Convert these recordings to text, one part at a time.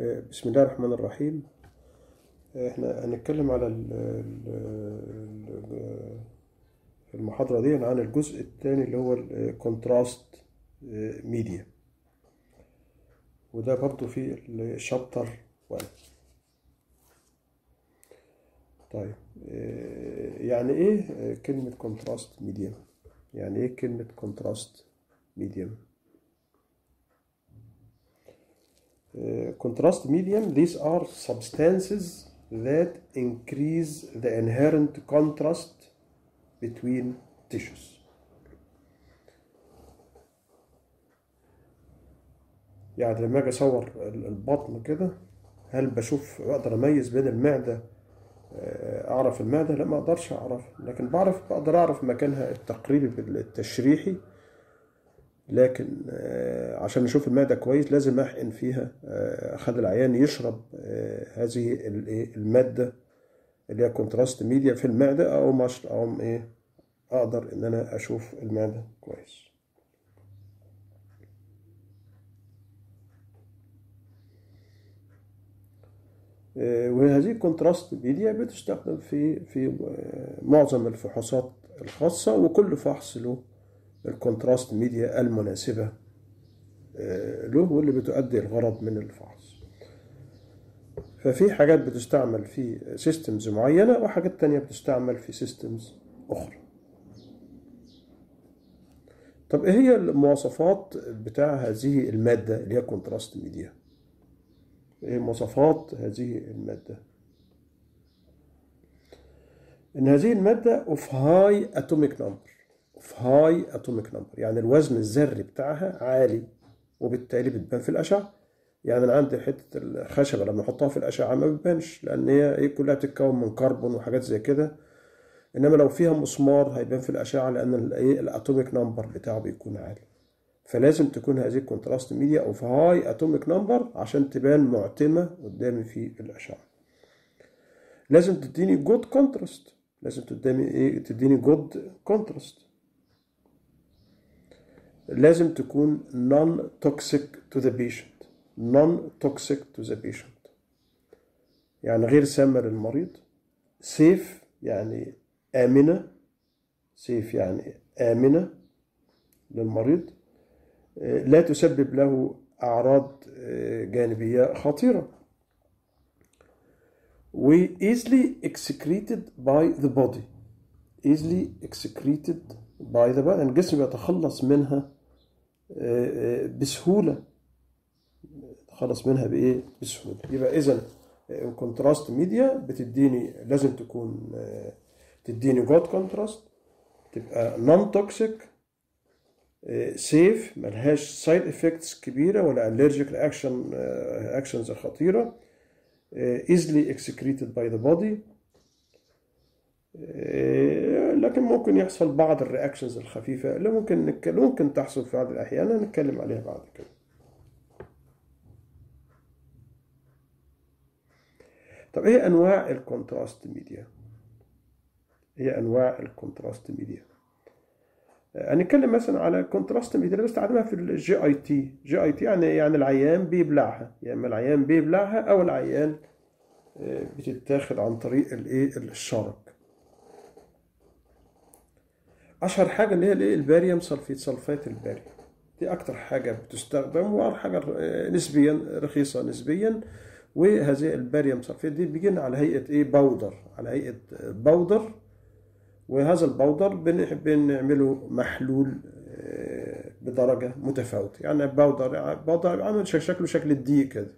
بسم الله الرحمن الرحيم احنا هنتكلم على ال- ال- المحاضرة دي عن الجزء الثاني اللي هو الكونتراست ميديا وده برضو في الشابتر 1 طيب يعني ايه كلمة كونتراست ميديم يعني ايه كلمة كونتراست ميديم contrast medium these are substances that increase the inherent contrast between tissues يعني لما اجي اصور البطن كده هل بشوف اقدر اميز بين المعده اعرف المعده لا ما اقدرش اعرف لكن بعرف بقدر اعرف مكانها التقريبي التشريحي لكن عشان نشوف المعدة كويس لازم أحقن فيها أخد العيان يشرب هذه المادة اللي هي كونتراست ميديا في المعدة أو مش أو إيه أقدر إن أنا أشوف المعدة كويس وهذه الكونتراست ميديا بتستخدم في في معظم الفحوصات الخاصة وكل فحص له الكونتراست ميديا المناسبة له واللي بتؤدي الغرض من الفحص ففي حاجات بتستعمل في سيستمز معينة وحاجات تانية بتستعمل في سيستمز أخرى طب ايه هي المواصفات بتاع هذه المادة اللي هي كونتراست ميديا ايه مواصفات هذه المادة ان هذه المادة of high atomic number of high atomic number يعني الوزن الذري بتاعها عالي وبالتالي بتبان في الأشعة يعني أنا عندي حتة الخشبة لما أحطها في الأشعة ما بتبانش لأن هي إيه كلها بتتكون من كربون وحاجات زي كده إنما لو فيها مسمار هيبان في الأشعة لأن الإيه الأتوميك نمبر بتاعه بيكون عالي فلازم تكون هذه الكونتراست ميديا أوف هاي أتوميك نمبر عشان تبان معتمة قدامي في الأشعة لازم تديني جود كونتراست لازم تديني إيه تديني جود كونتراست لازم تكون non toxic to the patient non toxic to the patient يعني غير سامة للمريض safe يعني آمنة safe يعني آمنة للمريض لا تسبب له أعراض جانبية خطيرة و easily excreted by the body easily excreted by the body الجسم بيتخلص منها بسهولة تخلص منها بإيه؟ بسهولة يبقى إذا الكونتراست ميديا بتديني لازم تكون تديني جود كونتراست تبقى نون توكسيك سيف ملهاش سايد افكتس كبيرة ولا الرجيك اكشن اكشنز خطيرة easily excreted by the body لكن ممكن يحصل بعض الرياكشنز الخفيفة اللي ممكن نتكلم ممكن تحصل في بعض الأحيان نتكلم عليها بعد كده طب ايه انواع الكونتراست ميديا ايه انواع الكونتراست ميديا هنتكلم مثلا على الكونتراست ميديا اللي بستخدمها في الجي اي تي جي اي تي يعني يعني العيان بيبلعها يا اما العيان بيبلعها او العيان بتتاخد عن طريق الايه الشرج اشهر حاجه اللي هي الايه الباريوم سلفيت سلفات الباريوم دي اكتر حاجه بتستخدم وحاجه نسبيا رخيصه نسبيا وهذه الباريوم سلفيت دي بيجي على هيئه ايه باودر على هيئه باودر وهذا البودر بنعمله محلول بدرجه متفاوته يعني باودر باودر عامل شكله شكل الدقيق كده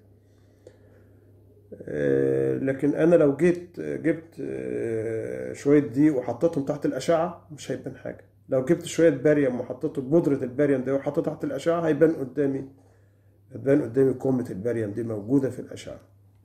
لكن انا لو جيت جبت شويه دقيق وحطيتهم تحت الاشعه مش هيبان حاجه لو جبت شويه باريوم وحطيته بودره الباريوم ده وحطيته تحت الاشعه هيبان قدامي هتبان قدامي كومه الباريوم دي موجوده في الاشعه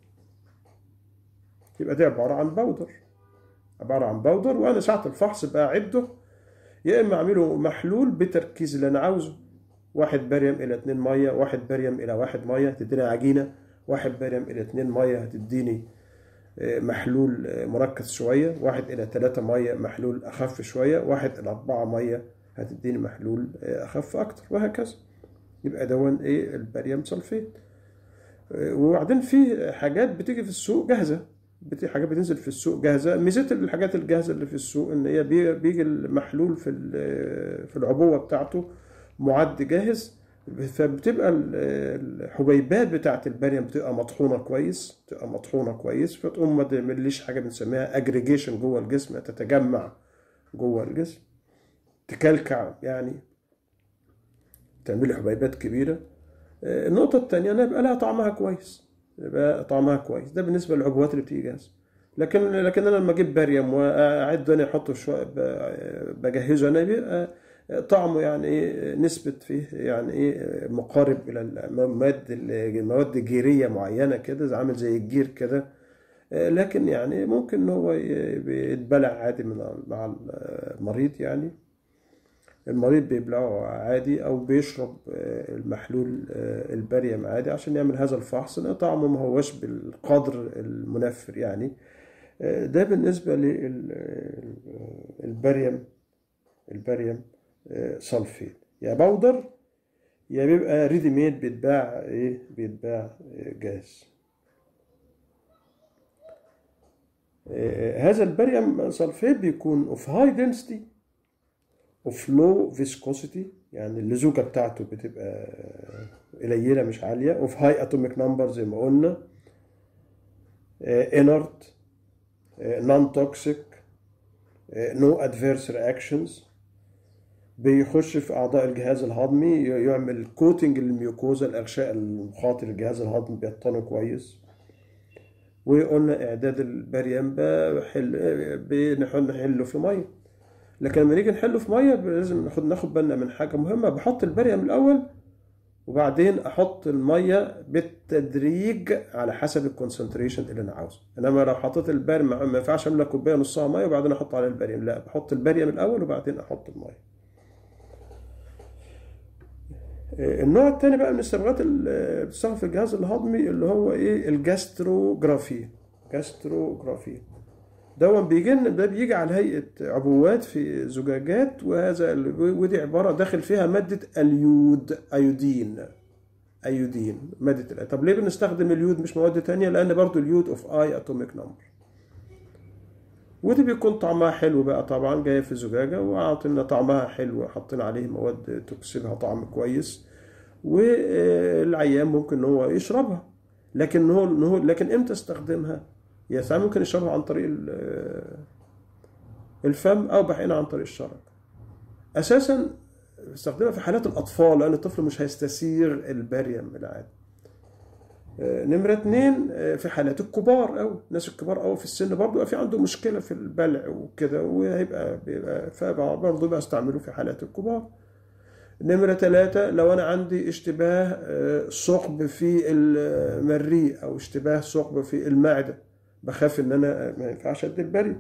يبقى دي عباره عن باودر عباره عن باودر وانا ساعه الفحص بعده يا اما اعمله محلول بتركيز اللي انا عاوزه واحد باريوم الى اتنين ميه واحد باريوم الى واحد ميه تديني عجينه واحد باريوم إلى اتنين مية هتديني محلول مركز شوية واحد إلى تلاتة مية محلول أخف شوية واحد إلى أربعة مية هتديني محلول أخف أكتر وهكذا يبقى دون إيه الباريوم سلفيت وبعدين في حاجات بتيجي في السوق جاهزه بتيجي حاجات بتنزل في السوق جاهزه ميزه الحاجات الجاهزه اللي في السوق ان هي بي- بيجي المحلول في ال- في العبوه بتاعته معد جاهز فبتبقى ال- الحبيبات بتاعت البريم بتبقى مطحونه كويس بتبقى مطحونه كويس فتقوم ما تعمليش حاجه بنسميها اجريجيشن جوه الجسم تتجمع جوه الجسم تكلكع يعني تعملي حبيبات كبيره آه، النقطة التانية إنها يبقى لها طعمها كويس يبقى طعمها كويس ده بالنسبة للعبوات اللي بتيجي جاهزة لكن لكن أنا لما أجيب بريم وأعد أنا أحطه شوية ب- بجهزه أنا بيبقى طعمه يعني إيه نسبة فيه يعني إيه مقارب إلى المواد المواد جيرية معينة كده زي- عامل زي الجير كده آه، لكن يعني ممكن إن هو ي- بيتبلع عادي من مع المريض يعني المريض بيبلعه عادي او بيشرب آه، المحلول آه، البريم عادي عشان يعمل هذا الفحص لان طعمه ما هوش بالقدر المنفر يعني آه، ده بالنسبة للبريم البريم آه، سلفيت يا بودر يا بيبقى ريدي ميد بيتباع ايه بيتباع آه، جاهز آه، هذا البريم سلفيت بيكون اوف هاي density اوف لو فيسكوسيتي يعني اللزوجه بتاعته بتبقى قليله مش عاليه اوف هاي اتوميك نمبر زي ما قلنا انرت نون توكسيك نو ادفيرس رياكشنز بيخش في اعضاء الجهاز الهضمي يعمل كوتنج للميوكوزا الاغشاء المخاطي للجهاز الهضمي بيطنه كويس وقلنا اعداد البريم بحل بنحل نحله في ميه لكن لما نيجي نحله في ميه لازم ناخد ناخد بالنا من حاجه مهمه بحط البريم الاول وبعدين احط الميه بالتدريج على حسب الكونسنتريشن اللي انا عاوزه انما لو حطيت البريم ما ما ينفعش املى كوبايه نصها ميه وبعدين احط عليها البريم لا بحط البريم الاول وبعدين احط الميه النوع الثاني بقى من الصبغات اللي بتستخدم في الجهاز الهضمي اللي هو ايه الجاستروجرافي جاستروجرافي دون بيجي لنا- ده بيجي على هيئة عبوات في زجاجات وهذا ال- ودي عبارة داخل فيها مادة اليود أيودين أيودين مادة الأيودين. طب ليه بنستخدم اليود مش مواد تانية لأن برضو اليود اوف اي اتوميك نمبر ودي بيكون طعمها حلو بقى طبعا جاية في زجاجة وعاطلنا طعمها حلو حاطين عليه مواد تكسبها طعم كويس والعيان ممكن ان هو يشربها لكن هو هو لكن امتى استخدمها؟ يا ساعات ممكن يشربها عن طريق ال- الفم او بحقنا عن طريق الشرج. اساسا بستخدمها في حالات الاطفال لان الطفل مش هيستثير البريم العادي. آه، نمرة اتنين آه، في حالات الكبار أوي الناس الكبار أوي في السن برضه يبقى في عنده مشكلة في البلع وكده وهيبقى بيبقى فبرضه بستعمله في حالات الكبار نمرة ثلاثة لو أنا عندي اشتباه آه، ثقب في المريء أو اشتباه ثقب في المعدة بخاف إن أنا ما ينفعش أدي البري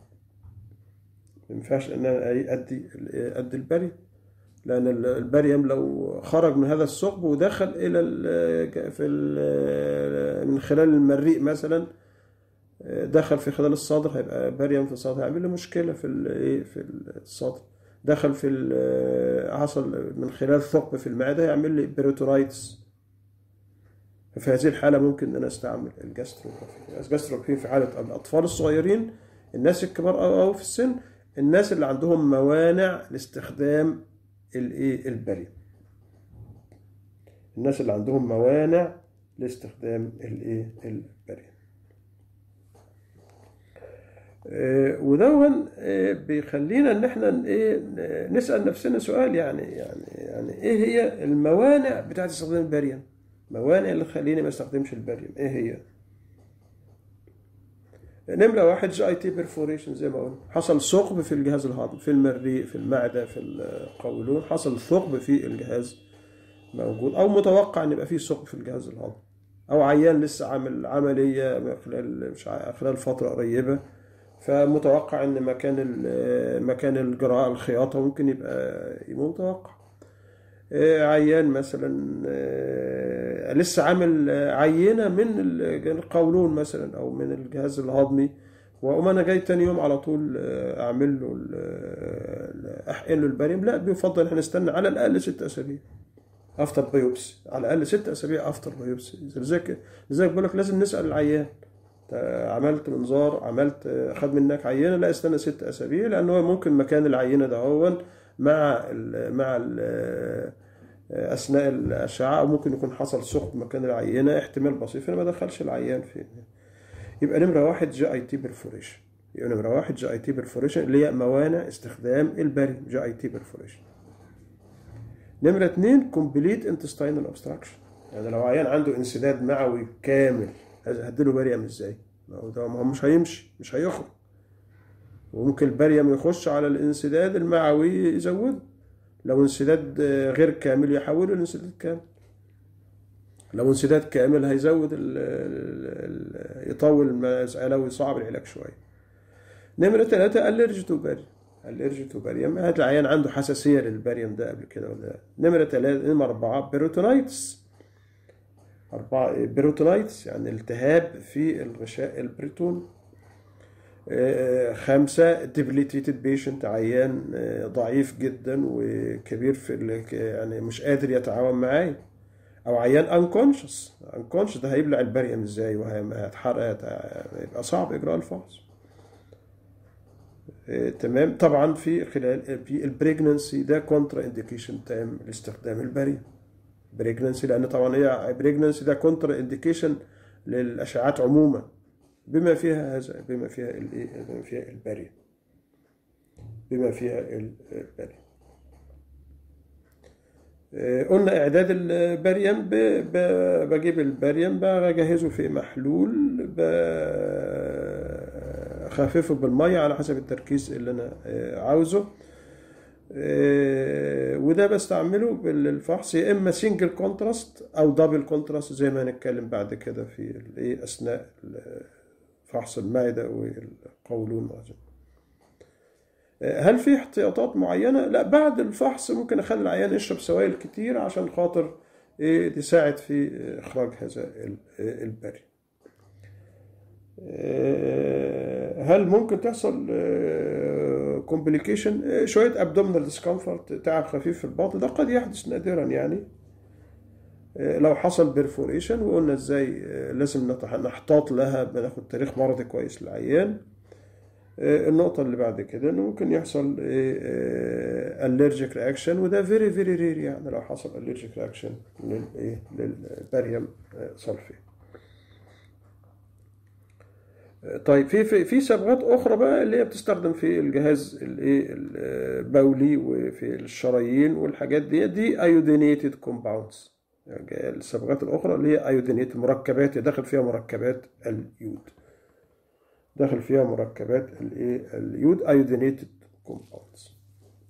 ما ينفعش إن أنا أدي أدي البري لأن البريم لو خرج من هذا الثقب ودخل إلى ال في ال من خلال المريء مثلا دخل في خلال الصدر هيبقى بريم في الصدر هيعمل له مشكلة في الايه في الصدر دخل في ال- حصل من خلال ثقب في المعدة هيعمل لي بيروتورايتس ففي هذه الحالة ممكن إن أنا أستعمل الجاستروجرافي الجاستروجرافي في حالة الأطفال الصغيرين الناس الكبار أو أو في السن الناس اللي عندهم موانع لاستخدام الايه البريم الناس اللي عندهم موانع لاستخدام الايه البريم آه، ودون آه، بيخلينا ان احنا ايه نسال نفسنا سؤال يعني يعني يعني ايه هي الموانع بتاعت استخدام البريم موانع اللي تخليني ما استخدمش البريم ايه هي نمرة واحد جي اي تي بيرفوريشن زي ما قلنا حصل ثقب في الجهاز الهضمي في المريء في المعدة في القولون حصل ثقب في الجهاز موجود او متوقع ان يبقى فيه ثقب في الجهاز الهضمي او عيان لسه عامل عملية خلال مش عارف- خلال فترة قريبة فمتوقع ان مكان ال- مكان الجراحة الخياطة ممكن يبقى متوقع آه، عيان مثلا آه، لسه عامل آه، عينة من ال- القولون مثلا او من الجهاز الهضمي واقوم انا جاي تاني يوم على طول آه، اعمل له ال- احقن له البريم لا بيفضل احنا نستنى على الاقل ست اسابيع افتر بايوبسي على الاقل ست اسابيع افتر بايوبسي لذلك لذلك بقول لك لازم نسال العيان أنت عملت منظار عملت خد منك عينه لا استنى ست اسابيع لان هو ممكن مكان العينه ده هو مع ال مع ال اثناء الاشعه او ممكن يكون حصل ثقب مكان العينه احتمال بسيط فانا ما ادخلش العيان فيه يبقى نمره واحد جي اي تي برفوريشن يبقى نمره واحد جي اي تي برفوريشن اللي هي موانع استخدام البري جي اي تي برفوريشن نمرة اتنين كومبليت انتستينال اوبستراكشن يعني لو عيان عنده انسداد معوي كامل هديله بريم ازاي؟ ما هو ده ما هو مش هيمشي مش هيخرج وممكن البريم يخش على الانسداد المعوي يزوده لو انسداد غير كامل يحوله لانسداد كامل لو انسداد كامل هيزود ال ال يطول المسألة ويصعب العلاج شوية نمرة ثلاثة الرجي تو باريم الرجي تو باريم هات العيان عنده حساسية للباريم ده قبل كده ولا لا نمرة ثلاثة نمرة أربعة بيروتونايتس أربعة بيروتونايتس يعني التهاب في الغشاء البريتوني خمسة ديبليتيتد بيشنت عيان ضعيف جدا وكبير في يعني مش قادر يتعاون معايا او عيان انكونشس انكونشس ده هيبلع البريم ازاي وهيتحرق يبقى صعب اجراء الفحص تمام طبعا في خلال في البريجننسي ده كونترا انديكيشن تام لاستخدام البريم بريجننسي لان طبعا هي بريجننسي ده كونترا انديكيشن للاشعاعات عموما بما فيها هذا بما فيها الايه بما فيها البريم بما فيها البريم قلنا اعداد البريم بجيب البريم بجهزه في محلول بخففه بالميه على حسب التركيز اللي انا عاوزه وده بستعمله بالفحص يا اما سنجل كونتراست او دبل كونتراست زي ما هنتكلم بعد كده في الايه اثناء فحص المعده والقولون وغيره هل في احتياطات معينة؟ لا بعد الفحص ممكن أخلي العيان يشرب سوائل كتير عشان خاطر إيه تساعد في إخراج هذا البري. هل ممكن تحصل كومبليكيشن؟ شوية ابدومينال ديسكمفورت تعب خفيف في البطن ده قد يحدث نادرا يعني. لو حصل بيرفوريشن وقلنا ازاي لازم نحتاط لها بناخد تاريخ مرضي كويس للعيان. النقطة اللي بعد كده انه ممكن يحصل الرجيك رياكشن وده فيري فيري رير يعني لو حصل الرجيك رياكشن للايه للباريوم سلفيت. طيب في في في صبغات اخرى بقى اللي هي بتستخدم في الجهاز الايه البولي وفي الشرايين والحاجات دي دي ايودينيتد كومباوندز يعني الصبغات الاخرى اللي هي ايودينيتد مركبات داخل فيها مركبات اليود. داخل فيها مركبات الايه اليود ايودينيتد كومباوندز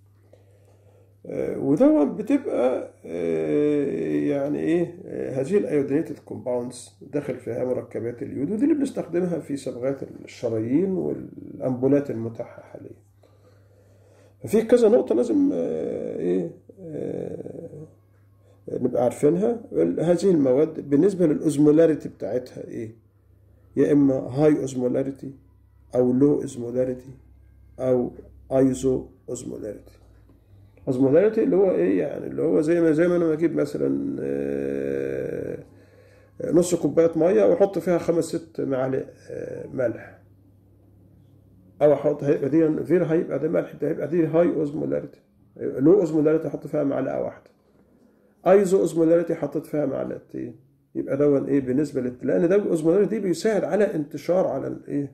وده بتبقى يعني ايه هذه الايودينيتد كومباوندز داخل فيها مركبات اليود ودي اللي بنستخدمها في صبغات الشرايين والامبولات المتاحه حاليا ففي كذا نقطه لازم ايه نبقى عارفينها هذه المواد بالنسبه للاوزمولاريتي بتاعتها ايه يا اما هاي اوزمولاريتي او لو اوزمولاريتي او ايزو اوزمولاريتي اوزمولاريتي اللي هو ايه يعني اللي هو زي ما زي ما انا بجيب مثلا نص كوبايه ميه واحط فيها خمس ست معالق ملح او احط هيبقى دي فير هيبقى ده ملح ده هيبقى دي هاي اوزمولاريتي لو اوزمولاريتي احط فيها معلقه واحده ايزو اوزمولاريتي حطيت فيها معلقتين يبقى دون ايه بالنسبه لل لان ده الاوزمولاريتي دي بيساعد على انتشار على الايه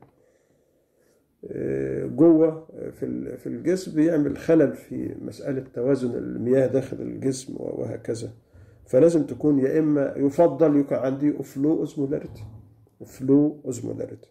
جوه في في الجسم بيعمل خلل في مساله توازن المياه داخل الجسم وهكذا فلازم تكون يا اما يفضل يكون عندي فلو اوزمولاريتي فلو اوزمولاريتي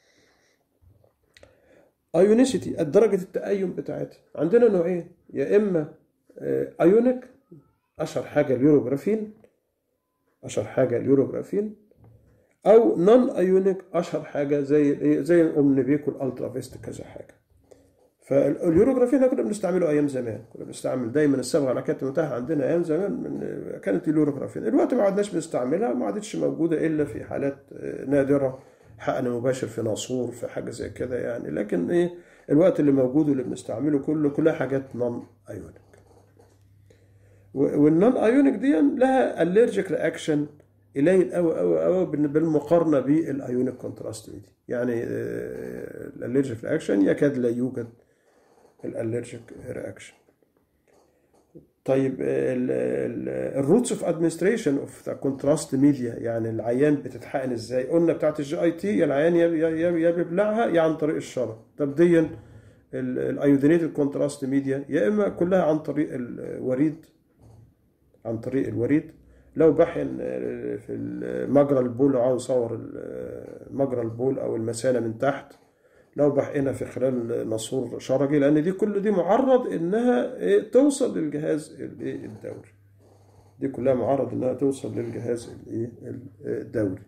ايونيسيتي درجه التأين بتاعتها عندنا نوعين يا اما ايونيك اشهر حاجه اليوروجرافين اشهر حاجه اليوروجرافين او نون ايونيك اشهر حاجه زي الايه زي الاومنيبيك والالترا فيست كذا حاجه فاليوروجرافين كنا بنستعمله ايام زمان كنا بنستعمل دايما الصبغه اللي كانت متاحه عندنا ايام زمان من كانت اليوروجرافين دلوقتي ما عدناش بنستعملها ما عادتش موجوده الا في حالات نادره حقن مباشر في ناصور في حاجه زي كده يعني لكن ايه الوقت اللي موجود واللي بنستعمله كله كلها حاجات نون ايونيك والنون ايونيك دي لها الرجيك رياكشن قليل قوي قوي قوي بالمقارنه بالايونيك كونتراست دي يعني الالرجيك رياكشن يكاد لا يوجد الالرجيك رياكشن طيب الروتس اوف ادمنستريشن اوف ذا كونتراست ميديا يعني العيان بتتحقن ازاي قلنا بتاعت الجي اي تي العيان يا يا يا بيبلعها يا عن طريق الشرب طب دي الايودينيتد كونتراست ميديا يا اما كلها عن طريق الوريد عن طريق الوريد لو بحن في مجرى البول عاوز يصور مجرى البول او المثانه من تحت لو بحقنها في خلال ناسور شرجي لان دي كل دي معرض انها توصل للجهاز الدوري دي كلها معرض انها توصل للجهاز الدوري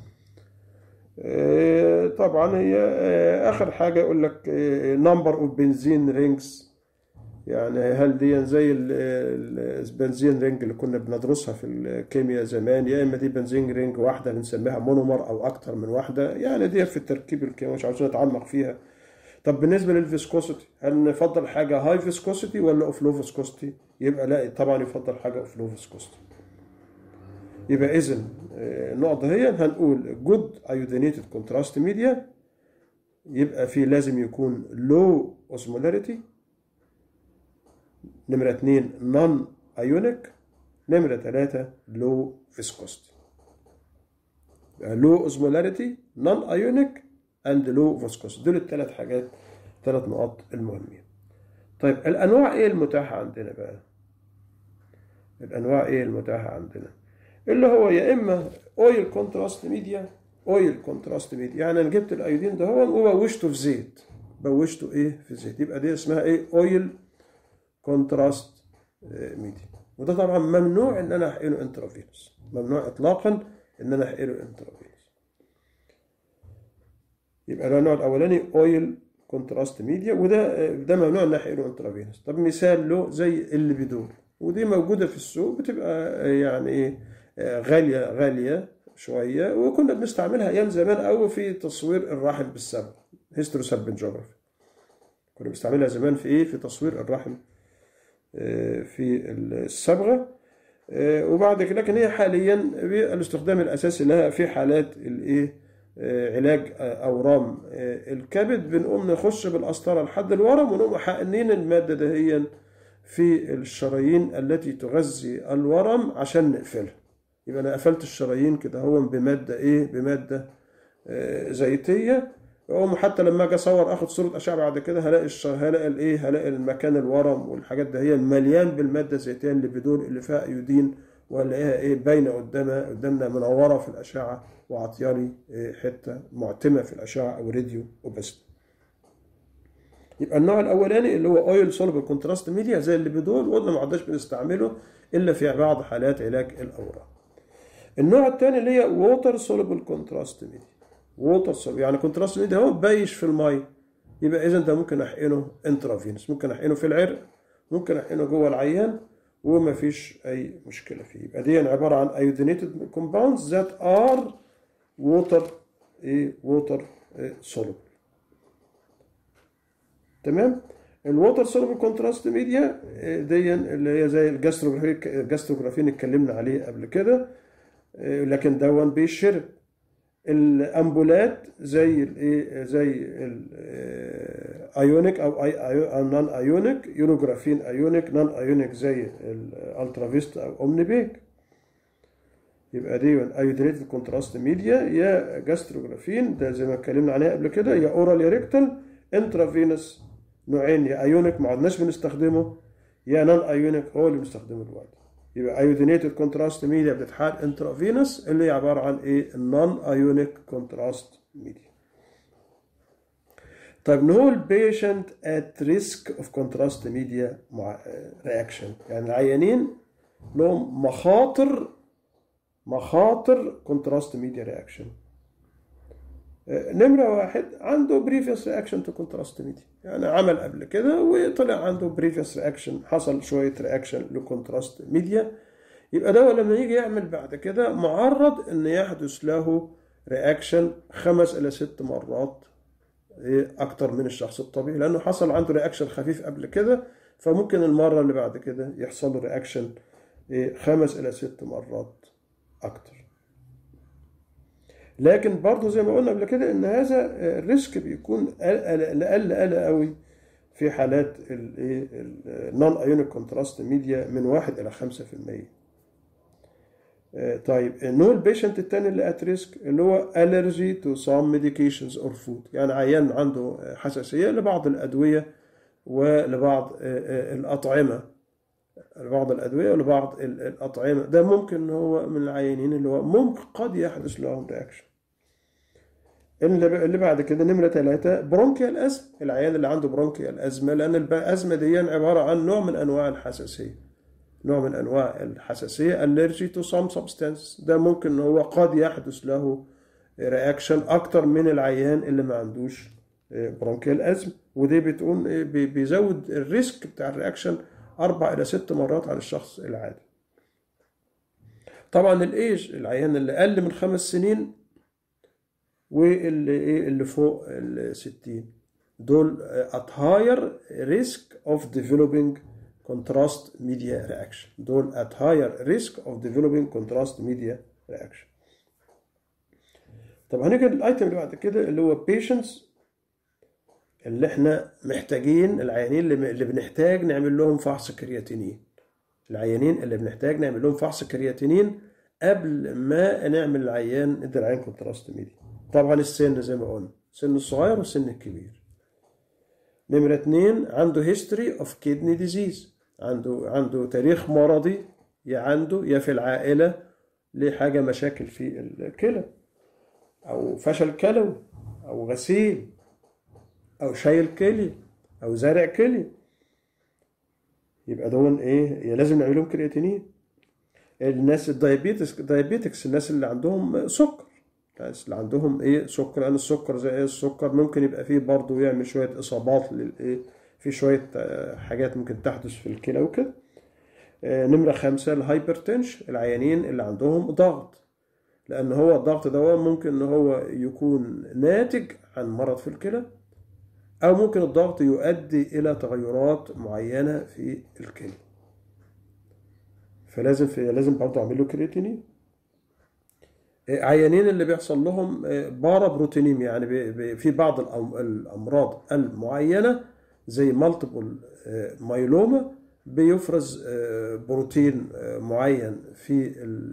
طبعا هي اخر حاجه يقول لك نمبر اوف بنزين رينجز يعني هل دي زي البنزين رينج اللي كنا بندرسها في الكيمياء زمان يا اما دي بنزين رينج واحده بنسميها مونومر او اكتر من واحده يعني دي في التركيب الكيميائي مش عاوزين نتعمق فيها طب بالنسبه للفيسكوسيتي هل نفضل حاجه هاي فيسكوسيتي ولا اوف لو فيسكوسيتي يبقى لا طبعا يفضل حاجه اوف لو فيسكوسيتي يبقى اذا النقطه هي هنقول جود ايودينيتد كونتراست ميديا يبقى في لازم يكون لو اوسمولاريتي نمرة اتنين نون ايونيك نمرة تلاتة لو فيسكوستي لو اوزمولاريتي نون ايونيك اند لو فيسكوستي دول الثلاث حاجات ثلاث نقاط المهمين طيب الانواع ايه المتاحة عندنا بقى الانواع ايه المتاحة عندنا اللي هو يا اما اويل كونتراست ميديا اويل كونتراست ميديا يعني انا جبت الايودين ده هو وبوشته في زيت بوشته ايه في زيت يبقى دي اسمها ايه اويل كونتراست ميديا وده طبعا ممنوع ان انا احقنه انترافينوس ممنوع اطلاقا ان انا احقنه انترافينوس يبقى ده النوع الاولاني اويل كونتراست ميديا وده ده ممنوع ان احقنه انترافينوس طب مثال له زي الليبيدول ودي موجوده في السوق بتبقى يعني ايه غاليه غاليه شويه وكنا بنستعملها ايام زمان قوي في تصوير الرحم بالسبب هيستروسالبنجوغرافي كنا بنستعملها زمان في ايه في تصوير الرحم في الصبغة وبعد كده لكن هي حاليا الاستخدام الأساسي لها في حالات الايه علاج أورام الكبد بنقوم نخش بالقسطرة لحد الورم ونقوم حقنين المادة دهيا في الشرايين التي تغذي الورم عشان نقفلها يبقى أنا قفلت الشرايين كده هو بمادة إيه بمادة زيتية اقوم حتى لما اجي اصور اخد صوره اشعه بعد كده هلاقي الش... هلاقي الايه هلاقي المكان الورم والحاجات ده هي مليان بالماده الزيتيه اللي بدون اللي فيها ايودين والاقيها ايه باينه قدامها قدامنا منوره في الاشعه وعطياني إيه حته معتمه في الاشعه او راديو وبس يبقى النوع الاولاني اللي هو اويل سولبل كونتراست ميديا زي اللي بدول وقلنا ما عدناش بنستعمله الا في بعض حالات علاج الاورام النوع الثاني اللي هي ووتر سولبل كونتراست ميديا ووتر سولبل يعني كونتراست ميديا هو بايش في الميه يبقى اذا ده ممكن احقنه انترافينس ممكن احقنه في العرق ممكن احقنه جوه العيان وما فيش اي مشكله فيه يبقى دي عباره عن ايودينيتد كومباوندز ذات ار ووتر ايه ووتر سولبل تمام الووتر سولبل كونتراست ميديا دي اللي هي زي الجاستروجرافي الجاستروجرافين اتكلمنا عليه قبل كده لكن دون بيشرب الامبولات زي الايه زي الايونيك او اي نون ايونيك يونوجرافين ايونيك نون ايونيك زي الالترافيست او اومنيبيك يبقى دي ايودينيتد كونتراست ميديا يا جاستروجرافين ده زي ما اتكلمنا عليها قبل كده يا اورال يا ريكتال انترافينس نوعين يا ايونيك ما عدناش بنستخدمه يا نون ايونيك هو اللي بنستخدمه دلوقتي يبقى ايودينيتد كونتراست ميديا بتتحقن انترافينس اللي هي عباره عن ايه النون ايونيك كونتراست ميديا طيب نو البيشنت ات ريسك اوف كونتراست ميديا رياكشن يعني العيانين لهم مخاطر مخاطر كونتراست ميديا رياكشن نمرة واحد عنده بريفيوس رياكشن تو كونتراست ميديا يعني عمل قبل كده وطلع عنده بريفيوس رياكشن حصل شوية رياكشن لكونتراست ميديا يبقى ده لما يجي يعمل بعد كده معرض ان يحدث له رياكشن خمس الى ست مرات اكتر من الشخص الطبيعي لانه حصل عنده رياكشن خفيف قبل كده فممكن المرة اللي بعد كده يحصل له رياكشن إيه خمس إلى ست مرات أكتر لكن برضو زي ما قلنا قبل كده إن هذا الريسك بيكون أقل أقل قوي في حالات النون ايونيك كونتراست ميديا من واحد إلى خمسة في المية طيب نوع البيشنت التاني اللي ات ريسك اللي هو allergy to some medications or food يعني عيان عنده حساسية لبعض الأدوية ولبعض الأطعمة لبعض الأدوية ولبعض الأطعمة ده ممكن هو من العيانين اللي هو ممكن قد يحدث لهم رياكشن اللي بعد كده نمرة ثلاثة برونكيال أزمة العيان اللي عنده برونكيال أزمة لأن الأزمة دي عبارة عن نوع من أنواع الحساسية نوع من أنواع الحساسية allergy to some substance ده ممكن هو قد يحدث له رياكشن أكتر من العيان اللي ما عندوش برونكيال أزمة ودي بتقول بيزود الريسك بتاع الرياكشن أربع إلى ست مرات عن الشخص العادي طبعا الإيج العيان اللي أقل من خمس سنين واللي إيه اللي فوق ال 60 دول at higher risk of developing contrast media reaction دول at higher risk of developing contrast media reaction طب هنيجي الايتم اللي بعد كده اللي هو patients اللي احنا محتاجين العيانين اللي, اللي بنحتاج نعمل لهم فحص كرياتينين العيانين اللي بنحتاج نعمل لهم فحص كرياتينين قبل ما نعمل العيان ندي العيان كونتراست ميديا طبعا السن زي ما قلنا السن الصغير والسن الكبير نمرة اتنين عنده هيستوري اوف كيدني ديزيز عنده عنده تاريخ مرضي يا عنده يا في العائلة لحاجة مشاكل في الكلى أو فشل كلوي أو غسيل أو شايل كلي أو زارع كلي يبقى دول إيه يا لازم نعمل لهم كرياتينين الناس الدايابيتكس دايابيتكس الناس اللي عندهم سكر الناس اللي عندهم ايه سكر لان السكر زي ايه السكر ممكن يبقى فيه برضه يعمل شويه اصابات للايه في شويه حاجات ممكن تحدث في الكلى وكده نمرة خمسة الهايبرتنشن العيانين اللي عندهم ضغط لأن هو الضغط ده ممكن إن هو يكون ناتج عن مرض في الكلى أو ممكن الضغط يؤدي إلى تغيرات معينة في الكلى فلازم في لازم برضه أعمل له كرياتينين عيانين اللي بيحصل لهم بارا بروتينيم يعني في بعض الامراض المعينه زي مالتيبل مايلوما بيفرز بروتين معين في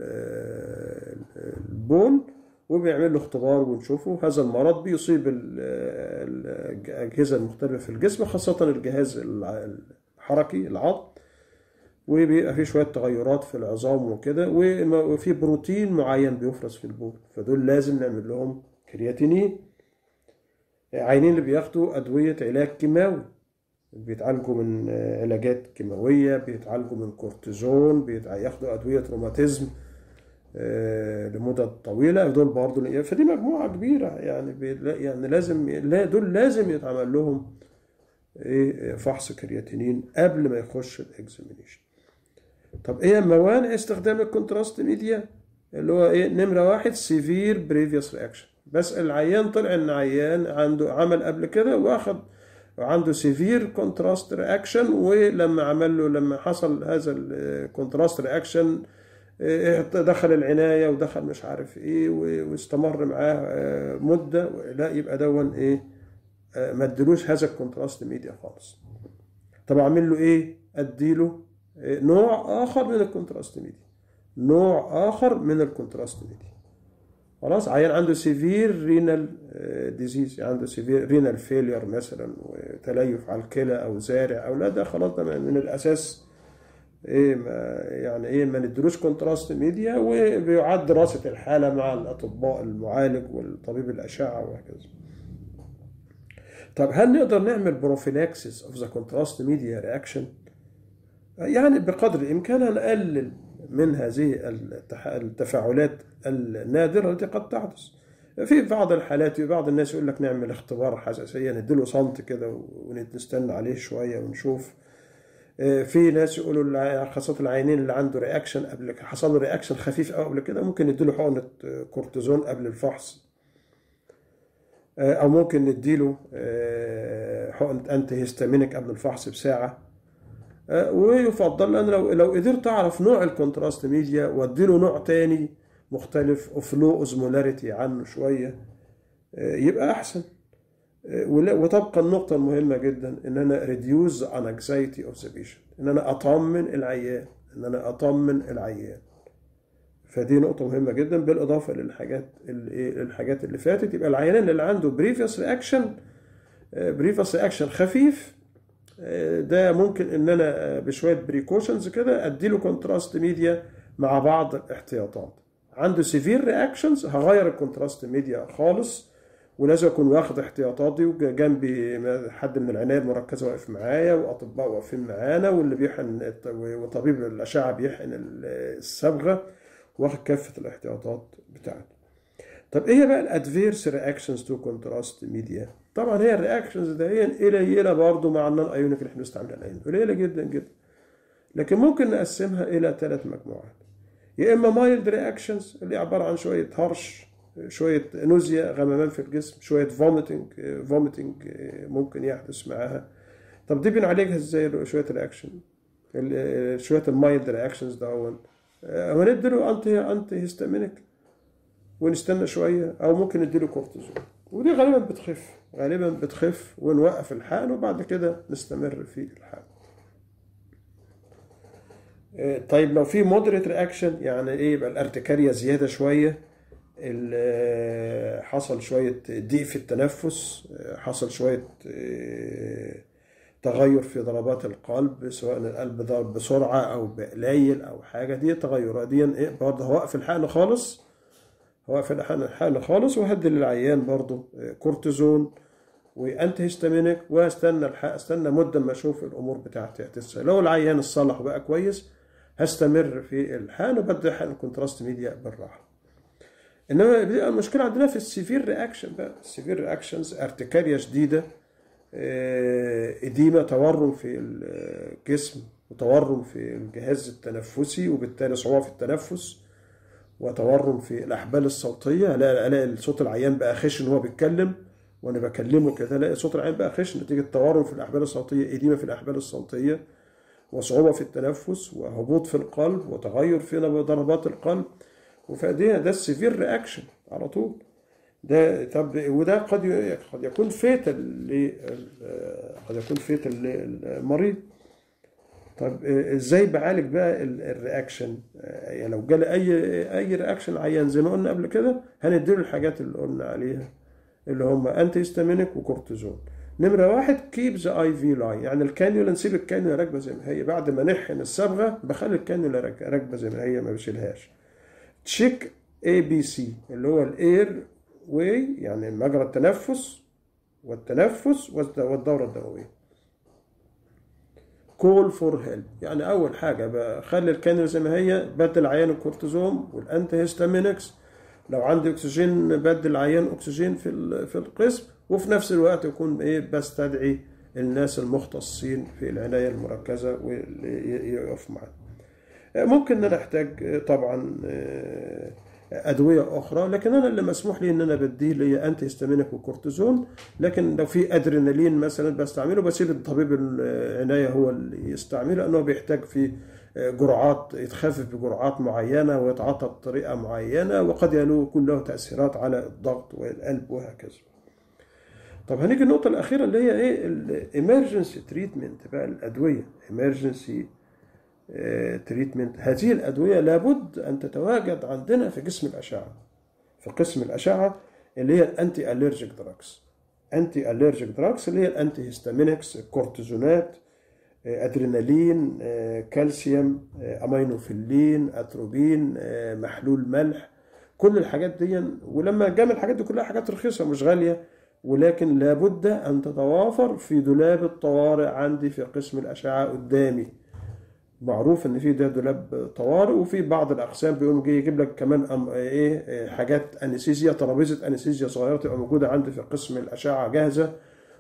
البول وبيعمل له اختبار ونشوفه هذا المرض بيصيب الاجهزه المختلفه في الجسم خاصه الجهاز الحركي العظم وبيبقى في شويه تغيرات في العظام وكده وفي بروتين معين بيفرز في البول فدول لازم نعمل لهم كرياتينين عينين اللي بياخدوا ادويه علاج كيماوي بيتعالجوا من علاجات كيماويه بيتعالجوا من كورتيزون بياخدوا ادويه روماتيزم لمدة طويلة دول برضه فدي مجموعة كبيرة يعني يعني لازم لا دول لازم يتعمل لهم ايه فحص كرياتينين قبل ما يخش الاكزامينيشن طب ايه موانع استخدام الكونتراست ميديا اللي هو ايه نمره واحد سيفير بريفيوس رياكشن بس العيان طلع ان عيان عنده عمل قبل كده واخد عنده سيفير كونتراست رياكشن ولما عمل له لما حصل هذا الكونتراست رياكشن دخل العنايه ودخل مش عارف ايه واستمر معاه مده لا يبقى دون ايه ما ادلوش هذا الكونتراست ميديا خالص طب اعمل له ايه اديله نوع اخر من الكونتراست ميديا نوع اخر من الكونتراست ميديا خلاص عيان عنده سيفير رينال ديزيز عنده سيفير رينال فيلير مثلا وتليف على الكلى او زارع او لا ده خلاص ده من الاساس ايه ما يعني ايه ما ندلوش كونتراست ميديا وبيعاد دراسه الحاله مع الاطباء المعالج والطبيب الاشعه وهكذا طب هل نقدر نعمل بروفيلاكسيس اوف ذا كونتراست ميديا رياكشن يعني بقدر الامكان نقلل من هذه التفاعلات النادره التي قد تحدث في بعض الحالات في بعض الناس يقول لك نعمل اختبار حساسيه نديله صمت كده ونستنى عليه شويه ونشوف في ناس يقولوا خاصة العينين اللي عنده رياكشن قبل حصل له رياكشن خفيف قوي قبل كده ممكن نديله حقنة كورتيزون قبل الفحص او ممكن نديله حقنة انتي هيستامينيك قبل الفحص بساعة آه، ويفضل ان لو لو قدرت اعرف نوع الكونتراست ميديا واديله نوع تاني مختلف اوف لو اوزمولاريتي عنه شويه آه، يبقى احسن آه، ولا- وتبقى النقطة المهمة جدا إن أنا reduce the anxiety of the patient إن أنا أطمن العيان إن أنا أطمن العيان فدي نقطة مهمة جدا بالإضافة للحاجات اللي إيه الحاجات اللي فاتت يبقى العيان اللي عنده previous reaction بريفس رياكشن خفيف آه، ده ممكن ان انا آه، بشويه بريكوشنز كده اديله كونتراست ميديا مع بعض الاحتياطات عنده سيفير رياكشنز هغير الكونتراست ميديا خالص ولازم اكون واخد احتياطاتي وجنبي حد من العنايه المركزه واقف معايا واطباء واقفين معانا واللي بيحقن وطبيب الاشعه بيحقن الصبغه واخد كافه الاحتياطات بتاعته طب ايه بقى الادفيرس رياكشنز تو كونتراست ميديا طبعا هي الرياكشنز ده هي قليله برضه مع النون ايونيك اللي احنا بنستعملها الان قليله جدا جدا لكن ممكن نقسمها الى ثلاث مجموعات يا اما مايلد رياكشنز اللي عباره عن شويه هرش شويه نوزيا غممان في الجسم شويه فوميتنج فوميتنج ممكن يحدث معاها طب دي بنعالجها ازاي شويه رياكشن شويه المايلد رياكشنز ده هنديله انتي انتي هيستامينيك ونستنى شويه او ممكن نديله كورتيزون ودي غالبا بتخف غالبا بتخف ونوقف الحقن وبعد كده نستمر في الحقن آه، طيب لو في مودريت رياكشن يعني ايه يبقى الارتكاريا زياده شويه ال- آه، حصل شويه ضيق في التنفس آه، حصل شويه آه، تغير في ضربات القلب سواء القلب ضرب بسرعه او بقليل او حاجه دي تغيرات دي ايه برضه هوقف الحقن خالص هوقف الحقن الحقن خالص وهدي للعيان برضه كورتيزون وانتي هيستامينيك واستنى الحق استنى مده ما اشوف الامور بتاعتي هتسهل لو العيان الصلح وبقى كويس هستمر في الحقن وبدي حقن الكونتراست ميديا بالراحه انما بتبقى المشكله عندنا في السيفير رياكشن بقى السيفير رياكشنز ارتكاريا شديده آه، اديمه تورم في الجسم وتورم في الجهاز التنفسي وبالتالي صعوبه في التنفس وتورم في الاحبال الصوتيه الاقي الاقي صوت العيان بقى خشن وهو بيتكلم وانا بكلمه كده الاقي صوت العيان بقى خشن نتيجه تورم في الاحبال الصوتيه اديمه في الاحبال الصوتيه وصعوبه في التنفس وهبوط في القلب وتغير في ضربات القلب وفدي ده السيفير رياكشن على طول ده طب وده قد ي- قد يكون فيتال قد يكون فيتال للمريض طب ازاي بعالج بقى ال- الرياكشن آه، يعني لو جالي اي اي رياكشن عيان زي ما قلنا قبل كده هنديله الحاجات اللي قلنا عليها اللي هم انتي هيستامينيك وكورتيزون نمره واحد كيب ذا اي في لاين يعني الكانيولا نسيب الكانيولا راكبه زي ما هي بعد ما نحقن الصبغه بخلي الكانيولا راك- راكبه زي ما هي ما بشيلهاش تشيك اي بي سي اللي هو الاير واي يعني مجرى التنفس والتنفس والد- والدوره الدمويه كول فور هيلب يعني اول حاجه بخلي الكانيولا زي ما هي بدل عيان الكورتيزون والانتي هيستامينكس لو عندي اكسجين بدل عيان اكسجين في ال- في القسم وفي نفس الوقت يكون ايه بستدعي الناس المختصين في العنايه المركزه واللي يقف معانا ممكن ان انا احتاج طبعا آه، ادويه اخرى لكن انا اللي مسموح لي ان انا بديه لي انتي هيستامينيك وكورتيزون لكن لو في ادرينالين مثلا بستعمله بسيب الطبيب العنايه هو اللي يستعمله لانه بيحتاج في جرعات يتخفف بجرعات معينه ويتعاطى بطريقه معينه وقد يكون له تاثيرات على الضغط والقلب وهكذا. طب هنيجي النقطة الأخيرة اللي هي إيه الإمرجنسي تريتمنت بقى الأدوية إمرجنسي تريتمنت هذه الأدوية لابد أن تتواجد عندنا في جسم الأشعة في قسم الأشعة اللي هي الأنتي أليرجيك دراكس أنتي أليرجيك دراكس اللي هي الأنتي هيستامينكس الكورتيزونات آه، أدرينالين آه، كالسيوم آه، أمينوفيلين أتروبين آه، محلول ملح كل الحاجات دي ولما جمع الحاجات دي كلها حاجات رخيصة مش غالية ولكن لابد أن تتوافر في دولاب الطوارئ عندي في قسم الأشعة قدامي معروف ان في ده دولاب طوارئ وفي بعض الاقسام بيقوم جاي يجيب لك كمان أم ايه إيه حاجات انستيزيا ترابيزه انستيزيا صغيره تبقى موجوده عندي في قسم الاشعه جاهزه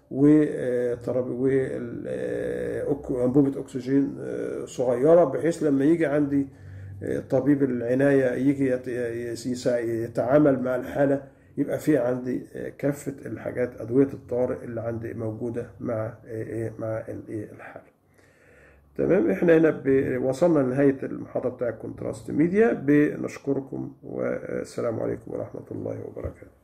وانبوبه اكسجين آه، صغيره بحيث لما يجي عندي آه، طبيب العنايه يجي يت- يسا- يتعامل مع الحاله يبقى في عندي آه، كافه الحاجات ادويه الطوارئ اللي عندي موجوده مع آه، إيه، مع الإيه، الحاله تمام احنا هنا ب- وصلنا لنهاية المحاضرة بتاع الكونتراست ميديا بنشكركم والسلام عليكم ورحمة الله وبركاته